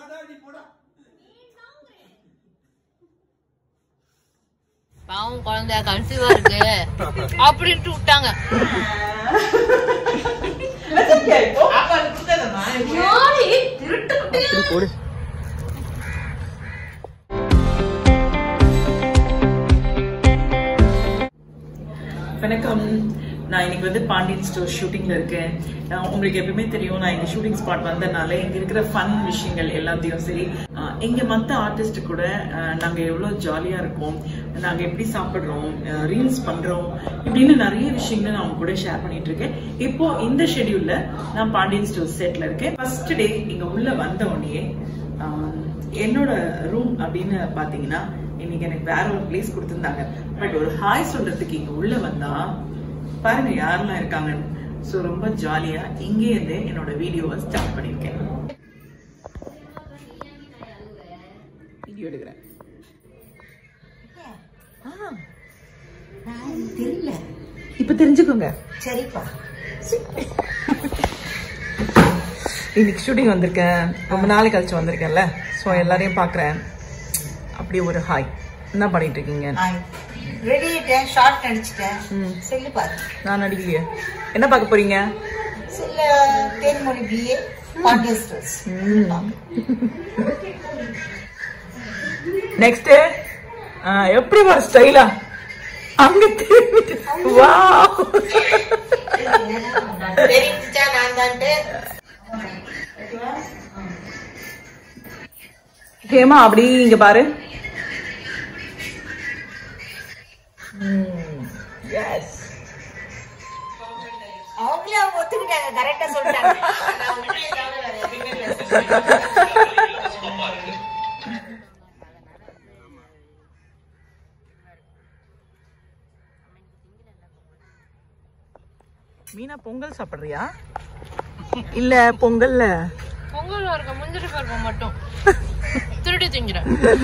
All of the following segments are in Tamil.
பாவம் குழந்தை கன்சீவா இருக்கு அப்படின்ட்டு விட்டாங்க யாரு? திருட்டு குட்டியா? போடு வணக்கம் நான் இன்னைக்கு வந்து பாண்டியன் ஸ்டோர் ஷூட்டிங்ல இருக்கேன் நான் உங்களுக்கு எப்பவுமே தெரியும் நான் இங்க ஷூட்டிங் ஸ்பாட் வந்தனால இங்க இருக்கிற ஃபன் விஷயங்கள் எல்லாத்தையும் சரி ஆஹ் இங்க மத்த ஆர்டிஸ்ட் கூட ஆஹ் நாங்க எவ்வளவு ஜாலியா இருக்கோம் நாங்க எப்படி சாப்பிடுறோம் ரீல்ஸ் பண்றோம் இப்படின்னு நிறைய விஷயங்களை நான் உங்க கூட ஷேர் பண்ணிட்டு இருக்கேன் இப்போ இந்த ஷெட்யூல்ல நான் பாண்டியன் ஸ்டோர் செட்ல இருக்கேன் ஃபர்ஸ்ட் டே இங்க உள்ள வந்த உடனே ஆஹ் என்னோட ரூம் அப்படின்னு பாத்தீங்கன்னா இன்னைக்கு எனக்கு வேற ஒரு பிளேஸ் கொடுத்திருந்தாங்க பட் ஒரு ஹாய் சொல்றதுக்கு இங்க உள்ள வந்தா பாருங்க யாரெல்லாம் இருக்காங்கன்னு சோ ரொம்ப ஜாலியா இங்கே இருந்து என்னோட வீடியோவை ஸ்டார்ட் பண்ணிருக்கேன் வீடியோ எடுக்கிறேன் தெரியல இப்ப தெரிஞ்சுக்கோங்க சரிப்பா இன்னைக்கு ஷூட்டிங் வந்திருக்கேன் ரொம்ப நாள் கழிச்சு வந்திருக்கேன்ல சோ எல்லாரையும் பாக்குறேன் அப்படியே ஒரு ஹாய் என்ன பண்ணிட்டு இருக்கீங்க ரெடி ஆயிட்டேன் ஷார்ட் நடிச்சிட்டேன் ம். செல்லு பாரு நான் நடிக்கலையே என்ன பார்க்க போறீங்க செல்ல Thenmozhi BA Pandiya Stores next எப்படி ஒரு ஸ்டைலா அங்க திரும்பிட்டு வாவ் தெரிஞ்சுச்சா நான் தான்ட்டு ஹேமா அப்படி இங்க பாரு எஸ் அவங்களே அவங்க ஒத்துக்கிட்டாங்க கரெக்டா சொல்லிட்டாங்க நான் உண்மையை தவிர வேற எதுவுமே பேசல. மீனா பொங்கல் சாப்பிடுறியா இல்ல பொங்கல்ல பொங்கல்ல இருக்க முந்திரி பருப்பு மட்டும் திருடி திங்கிறேன்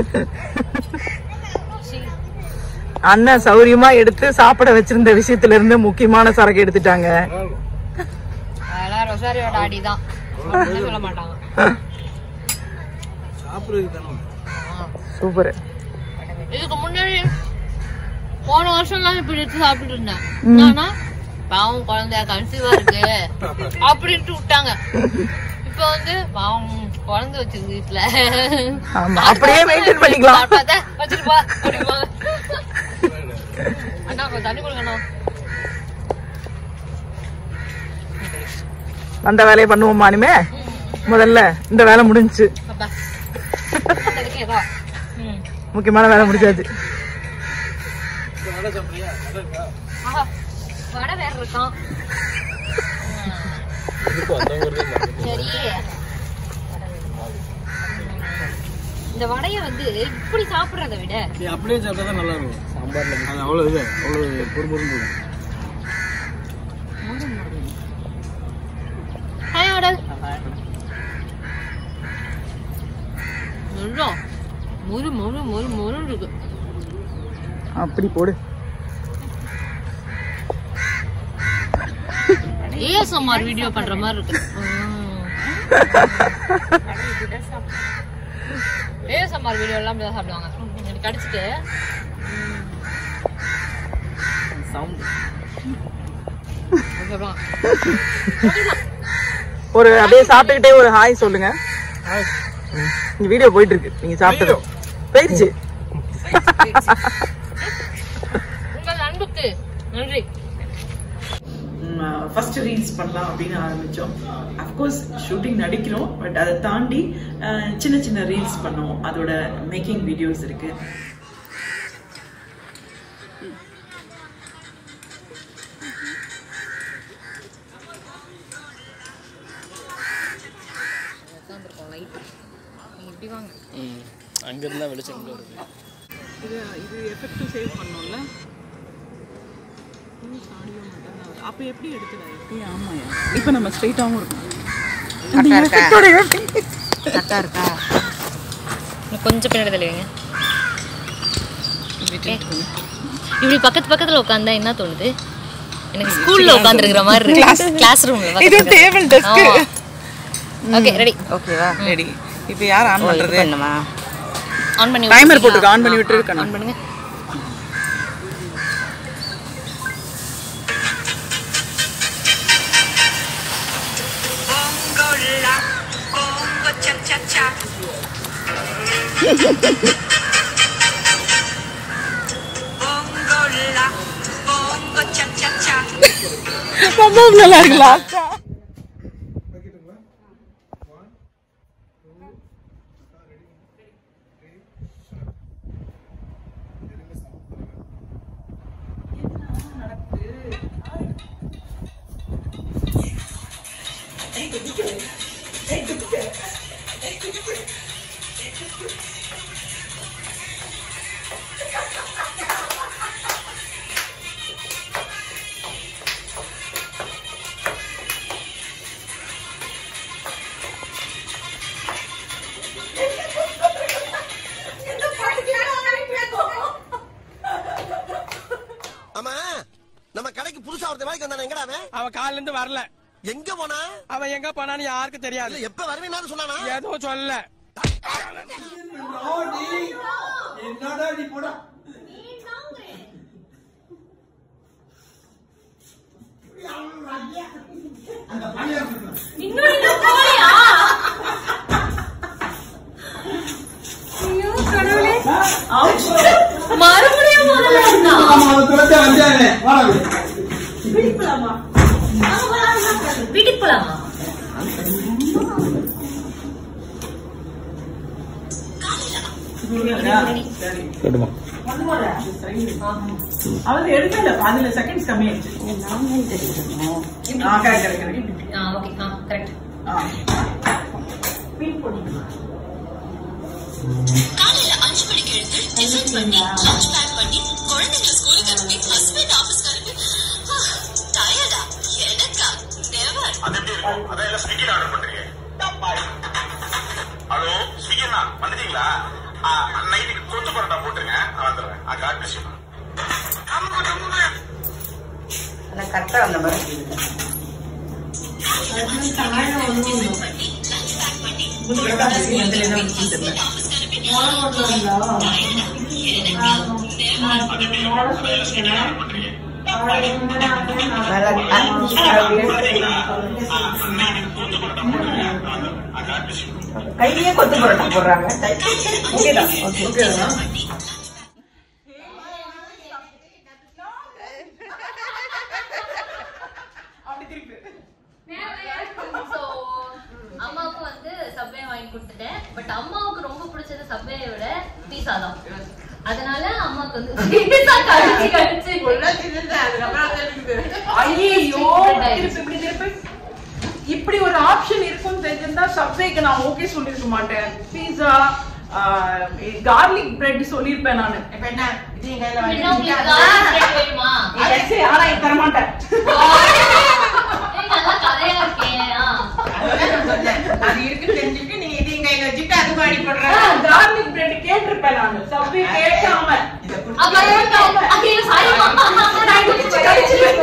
சீ. அண்ணன் சௌரியமா எடுத்து சாப்பிட வச்சிருந்த விஷயத்துல இருந்து முக்கியமான சரக்கு எடுத்துட்டாங்க அதெல்லாம் ரொசாரியோட அடி தான் சொல்ல மாட்டாங்க சூப்பர் இதுக்கு முன்னாடி போன வருஷம் தான் இப்படி எடுத்து சாப்பிட்டு இருந்தேன் ஆனா பாவம் குழந்தை கன்சீவா இருக்கு அப்படின்ட்டு விட்டாங்க இப்ப வந்து பாவம் குழந்தை வச்சிருக்கு வீட்டுல ஆமா அப்படியே மெயின்டைன் பண்ணிக்கலாம் பார்த்தா வச்சிருப்பா அப்படிம்பாங்க. அண்ணா கொஞ்சம் தண்ணி கொடுங்கண்ணா அந்த வேலையை பண்ணுவோமா இனிமே முதல்ல இந்த வேலை முடிஞ்சுச்சு அப்பா அதுக்கு ஏதோ ம் முக்கியமான வேலை முடிஞ்சாச்சு ஆஹா வடை வேற இருக்கான் சரி இந்த வடைய வந்து இப்படி சாப்பிடுறத விட நீ அப்படியே சாப்பிட்டா தான் நல்லா இருக்கும் சாம்பார்ல அது அவ்வளவு இது அவ்வளவு பொறுப்பொருள் இருக்கும் ஹாய் ஆடல் நல்லா மொறு மொறு மொறு மொறு இருக்கு அப்படி போடு ஏஎஸ்எம்ஆர் வீடியோ பண்ற மாதிரி இருக்கு ஏஎஸ்எம்ஆர் வீடியோ எல்லாம் இப்படிதான் சாப்பிடுவாங்க எனக்கு கடிச்சிட்டு சவுண்ட் அப்படி சாப்பிடுவாங்க. ஒரு அப்படியே சாப்பிட்டுக்கிட்டே ஒரு ஹாய் சொல்லுங்க இந்த வீடியோ போயிட்டு இருக்கு நீங்க சாப்பிட்டது போயிடுச்சு உங்கள் அன்புக்கு நன்றி ஃபர்ஸ்ட் ரீல்ஸ் பண்ணலாம் அப்படின்னு ஆரம்பிச்சோம் அஃப்கோர்ஸ் ஷூட்டிங் நடிக்கிறோம் பட் அதை தாண்டி அஹ், சின்ன சின்ன ரீல்ஸ் பண்ணோம் அதோட மேக்கிங் வீடியோஸ் இருக்கு உட்காந்துருக்கோம் லைட்டு நீங்கள் இப்படி வாங்க அங்க இருந்தா வெளிச்சம் இங்க வருது இது இது எஃபெக்டிவ் சேவ் பண்ணோம்ல அப்போ எப்படி எடுத்துடாது ஆமாயா இப்போ நம்ம ஸ்ட்ரைட்டாகவும் இருக்கும் இந்த எஃபெக்டோட கரெக்டாக இருக்கா இன்னும் கொஞ்சம் பின்னாடி தள்ளுவீங்க இப்படி பக்கத்து பக்கத்துல உட்காந்தா என்ன தோணுது எனக்கு ஸ்கூல்ல உட்காந்துருக்கிற மாதிரி இருக்கு கிளாஸ் ரூம்ல இது டேபிள் டெஸ்க் ஓகே ரெடி ஓகேவா ரெடி இப்போ யார் ஆன் பண்றது பண்ணுமா ஆன் பண்ணி டைமர் விட்டுறீங்களா? போட்டுருக்கு ஆன் பண்ணி ஆ, விட்டுரு ஆ, கண்ணா ஆன் பண்ணுங்க ரொம்ப நல்லா இருக்கு லாஸ்டா ஆமா நம்ம கடைக்கு புதுசா ஒருத்த வேலைக்கு வந்தானே எங்கடா அவன் அவன் காலையில இருந்து வரல எங்க போனா அவன் எங்க போனான்னு யாருக்கும் தெரியாது இல்ல எப்ப வருவேன்னு சொன்னானா ஏதோ சொல்லல மறுபடியும் முதல்ல இருந்தா. வீட்டுக்கு போலாமா கேட்டுமா அவரு எடுக்கல பதினேழு செகண்ட்ஸ் கம்மி ஆயிடுச்சு ஆ கரெக்ட் கரெக்ட் கரெக்ட் ஆ ஓகே ஆ கரெக்ட் ஆ காலையில அஞ்சு மணிக்கு எழுந்து டிஃபன் பண்ணி லஞ்ச் பேக் பண்ணி குழந்தைங்க ஸ்கூலுக்கு அனுப்பி ஹஸ்பண்ட் ஆபீஸ்க்கு அனுப்பி டயர்டா எனக்கா நெவர் அது எப்படி இருக்கும் அதான் எல்லாம் ஸ்விக்கில ஆர்டர் பண்றீங்க ஹலோ ஸ்விக்கிண்ணா வந்துட்டீங்களா நைட்டுக்கு கொத்து பரோட்டா போட்டுருங்க நான் வந்துடுறேன் ஆ காட் பிளஸ் கரெக்டா அந்த மாதிரி கையிலேயே கொத்து பரோட்டா போடுறாங்க ஓகேதான் ஓகேதான் So, அம்மாவுக்கு வந்து சப்வே வாங்கி கொடுத்துட்டேன் பட் அம்மாவுக்கு ரொம்ப பிடிச்சது சப்வேயை விட பீஸா தான் அதனால அம்மாவுக்கு வந்து பீஸா கடிச்சு கடிச்சு ஐயோ திருப்பி இப்படி திருப்பி இப்படி ஒரு ஆப்ஷன் இருக்கும்னு தெரிஞ்சிருந்தா சப்வேக்கு நான் ஓகே சொல்லிருக்க மாட்டேன் பீஸா கார்லிக் பிரெட் சொல்லிருப்பேன் நானு இப்ப என்ன இது என் கையில என்ன உங்களுக்கு வாங்கி garlic bread வேணுமா Yes, ஆனா இது தர மாட்டேன் ஏய், நல்லா கதையா இருக்கேன் ஆ. அது இருக்கு தெரிஞ்சுட்டு நீங்க இதையும் கையில வச்சுட்டு அது பாடி போடுற கார்லிக் பிரெட் கேட்டிருப்பேன் நானு சப்வே கேட்காம அப்ப ஏன் ஐயோ, sorry மா. நான் குடிச்சு கடிச்சிருவேன்.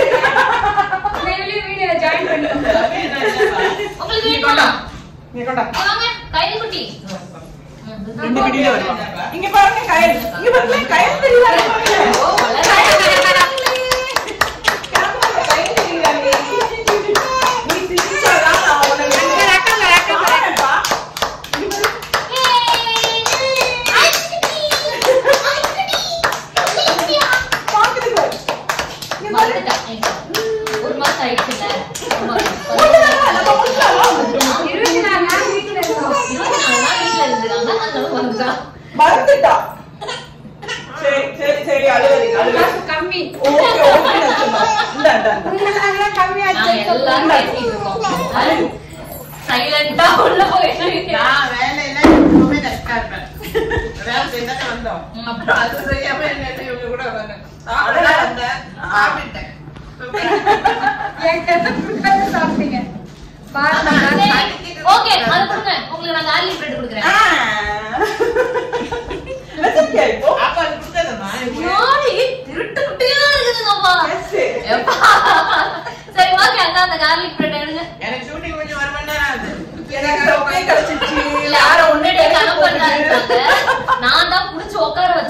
உங்களுக்கு வேணுமா நீ கொண்டா வாங்க கையில் குட்டி ரெண்டு பிடியில வருவாங்க இங்க பாருங்க கயல் இங்க பாருங்க கயல் தெரியுதா ஒரு மாசம் ஆயிடுச்சுல இருபத்தி நாலு நாள் வீட்டுல இருந்திருக்காங்க அதனால வந்துட்டா மறந்துட்டா சரி சரி சரி அழுவதில்லை அழுவதில்லை கம்மி ஓகே ஓகே இந்த இந்த நாங்க எல்லாரும் பேசிட்டு இருக்கோம் சைலண்டா உள்ள போயிட்டு நான் வேலையில எப்பவுமே கரெக்டா இருப்பேன் வேலை செய்தானே வந்தோம் அப்புறம் அது செய்யாம என்ன இவங்க கூட வந்தாங்க சாப்பிட வந்தேன் சாப்பிட்டேன் ஓகே அது கொடுங்க உங்களுக்கு நான் garlic bread கொடுக்குறேன் அப்ப அது கொடுத்ததம்மா யாரு திருட்டு குட்டியா இருக்குதுங்கப்பா சரி. எப்பா. சரி ஓகே அக்கா அந்த garlic bread எடுங்க எனக்கு ஷூட்டிங் கொஞ்சம் ஒரு மணி நேரம் ஆகுது எனக்கு சப்பே கிடைச்சிச்சு யார ஒண்ணு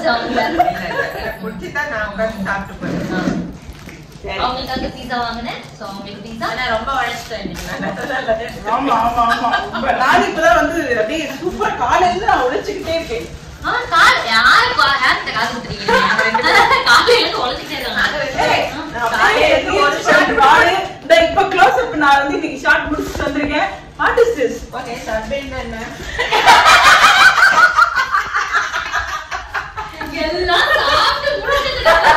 முடிச்சுதான் நான் உட்கார்ந்து சாப்பிட்டு போறேன் சரி. அவங்களுக்காக பீஸா வாங்கினேன் சோ அவங்களுக்கு பீஸா ஆனா ரொம்ப வளர்ச்சிட்டேன் இன்னைக்கு. ஆமா ஆமா ஆமா இப்ப நான் இப்பதான் வந்து அப்படியே சூப்பரா காலையில இருந்து நான் உழைச்சுக்கிட்டே இருக்கேன் ஆ கால் யாரு கா- யார்கிட்ட காசு கொடுத்துருக்கீங்க காலையில இருந்து உழைச்சிட்டே ஏய், இருக்காங்க நான் அப்படியே எடுத்து ஒரு shot பாரு. இந்த இப்ப close up நான் வந்து இன்னைக்கு shot முடிச்சுட்டு வந்திருக்கேன். What is this? ஓகே சர்பேன் என்ன எல்லாம் சாப்பிட்டு முடிச்சிட்டு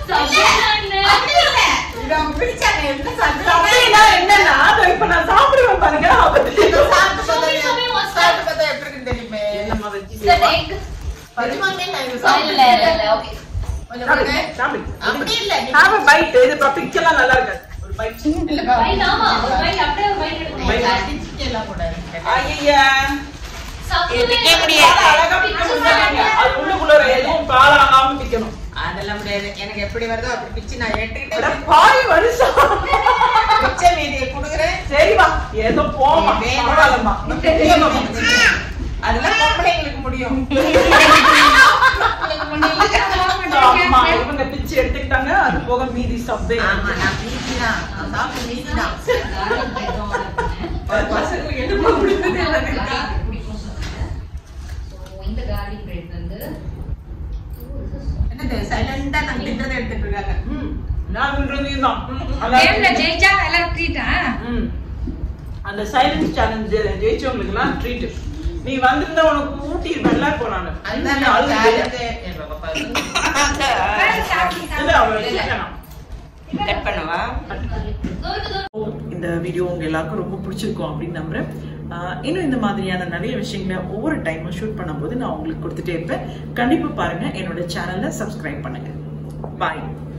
இது அவங்க பிடிச்சாங்க என்ன சர்பேன் அப்படின்னா என்னன்னா, அதோ இப்ப நான் சாப்பிடுவேன் பாருங்க, அப்ப தெரியும். சாப்பிட்டு பார்த்தா சுவை, சுவை, எப்படி- மஸ்ட். சாப்பிட்டு பார்த்தா எப்படி இருக்குன்னு தெரியுமே என்னம்மா வச்சு செய்வா? தெரியுமாங்க நான் இது இல்ல சாப்பிட்டு இல்ல இல்ல ஓகே கொஞ்சம் சாப்பிடு, கொடுங்க. சாப்பிடு. அப்படி இல்ல நீ- Have a bite. இது இப்ப picture எல்லாம் நல்லா இருக்காது. ஒரு bite. இல்லப்பா. பைட் ஆமா ஒரு பைட் அப்படியே ஒரு பைட் நீங்க எடுக்கணும் அடிச்சுட்டு எல்லாம் கூடாது. ஐயையே. சாப்பிடவே பிக்க முடியாது. பாலை அழகா பிக்க முடியாதுங்க. அது உள்ளுக்குள்ள எதுவும் பாலாகாம பிக்கணும். அதெல்லாம் முடியாது எனக்கு எப்படி வருதோ அப்படி பிச்சு நான் அட ஏற்றுக்கிட்டேன் பாவி மனுஷன். பிச்ச மீதியை கொடுக்குறேன் சரிம்மா, ஏதோ போமா. வேணும். பரவாயில்லம்மா. அதெல்லாம் பொம்பளைங்களுக்கு முடியும் ஆமா, இவங்க பிச்சு எடுத்துக்கிட்டாங்க அது போக மீதி சப்வே ஆமா நான் மீதிதான் நான் சாப்பிட்டு மீதிதான் பசங்களுக்கு என்ன பிடிக்குது இந்த கார்லிக் பிரெட் வந்து என்னது சைலண்டா நாங்க தின்றதை எடுத்துட்டு இருக்காங்க ம், நான் விடுறதையும் தான். நல்லா இருக்கு. ஜெயிச்சா எல்லாம் ட்ரீட்டா ம். அந்த சைலன்ஸ் சேலஞ்ச் ஜெயிச்சவங்களுக்கு எல்லாம் ட்ரீட் நீ வந்திருந்தா உனக்கு ஊட்டிருப்பேன்ல இப்போ நானு அதுதான் நீ நான் அழுது challenge. இல்ல, பாப்பா. இல்ல அவளை வச்சுக்கலாம். கட் பண்ணவா இந்த வீடியோ உங்க எல்லாருக்கும் ரொம்ப பிடிச்சிருக்கும் அப்படின்னு நம்புறேன் ஆஹ் இன்னும் இந்த மாதிரியான நிறைய விஷயங்களை ஒவ்வொரு டைமும் ஷூட் பண்ணும்போது நான் உங்களுக்கு கொடுத்துட்டே இருப்பேன் கண்டிப்பா பாருங்க என்னோட சேனலை சப்ஸ்கிரைப் பண்ணுங்க பாய்